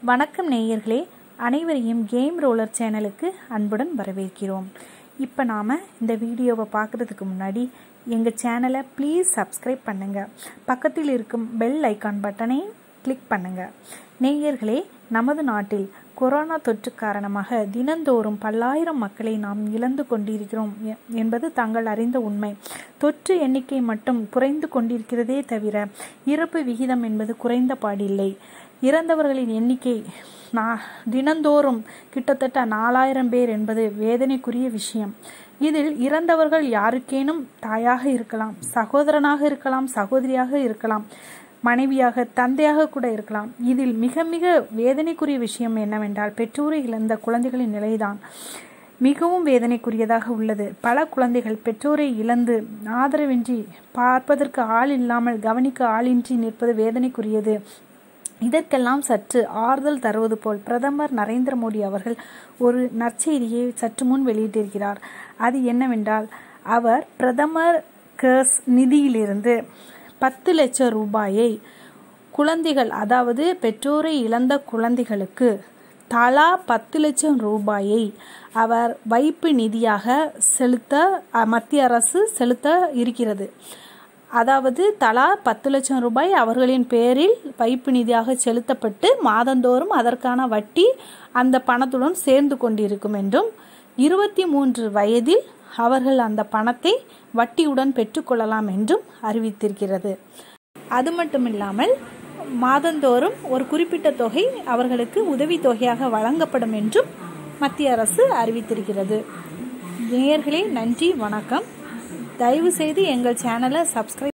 வணக்கம் நேயர்களே அனைவரையும் கேம் ரோலர் சேனலுக்கு அன்புடன் வரவேற்கிறோம் இப்போ நாம் இந்த வீடியோவை பார்க்குறதுக்கு முன்னாடி எங்கள் சேனலை ப்ளீஸ் சப்ஸ்கிரைப் பண்ணுங்கள் பக்கத்தில் இருக்கும் பெல் ஐக்கான் பட்டனை கிளிக் பண்ணுங்கள் நேயர்களே நமது நாட்டில் கொரோனா தொற்று காரணமாக தினந்தோறும் பல்லாயிரம் மக்களை நாம் இழந்து கொண்டிருக்கிறோம் எ- என்பது தாங்கள் அறிந்த உண்மை தொற்று எண்ணிக்கை மட்டும் குறைந்து கொண்டிருக்கிறதே தவிர இறப்பு விகிதம் என்பது குறைந்த பாடில்லை இறந்தவர்களின் எண்ணிக்கை நா தினந்தோறும் கிட்டத்தட்ட நாலாயிரம் பேர் என்பது வேதனைக்குரிய விஷயம் இதில் இறந்தவர்கள் யாருக்கேனும் தாயாக இருக்கலாம் சகோதரனாக இருக்கலாம் சகோதரியாக இருக்கலாம் மனைவியாக தந்தையாக கூட இருக்கலாம் இதில் மிக மிக வேதனைக்குரிய விஷயம் என்னவென்றால் பெற்றோரை இழந்த குழந்தைகளின் நிலைதான் மிகவும் வேதனைக்குரியதாக உள்ளது பல குழந்தைகள் பெற்றோரை இழந்து ஆதரவின்றி பார்ப்பதற்கு ஆள் இல்லாமல் கவனிக்க ஆளின்றி நிற்பது வேதனைக்குரியது இதற்கெல்லாம் சற்று ஆறுதல் தருவது போல் பிரதமர் நரேந்திர மோடி அவர்கள் ஒரு நற்செய்தியை சற்று முன் வெளியிட்டிருக்கிறார் அது என்னவென்றால் அவர் பிரதமர் கேர்ஸ் நிதியிலிருந்து பத்து லட்சம் ரூபாயை குழந்தைகள் அதாவது பெற்றோரை இழந்த குழந்தைகளுக்கு தலா பத்து லட்சம் ரூபாயை அவர் வைப்பு நிதியாக செலுத்த அ, மத்திய அரசு செலுத்த இருக்கிறது அதாவது தலா பத்து லட்சம் ரூபாய் அவர்களின் பெயரில் வைப்பு நிதியாக செலுத்தப்பட்டு மாதந்தோறும் அதற்கான வட்டி அந்த பணத்துடன் சேர்ந்து கொண்டிருக்கும் என்றும் இருபத்தி மூன்று வயதில் அவர்கள் அந்த பணத்தை வட்டியுடன் பெற்றுக்கொள்ளலாம் என்றும் அறிவித்திருக்கிறது அது மட்டுமில்லாமல் மாதந்தோறும் ஒரு குறிப்பிட்ட தொகை அவர்களுக்கு உதவித்தொகையாக வழங்கப்படும் என்றும் மத்திய அரசு அறிவித்திருக்கிறது நேயர்களே நன்றி வணக்கம் தயவு செய்து எங்கள் சேனலை சப்ஸ்கிரைப்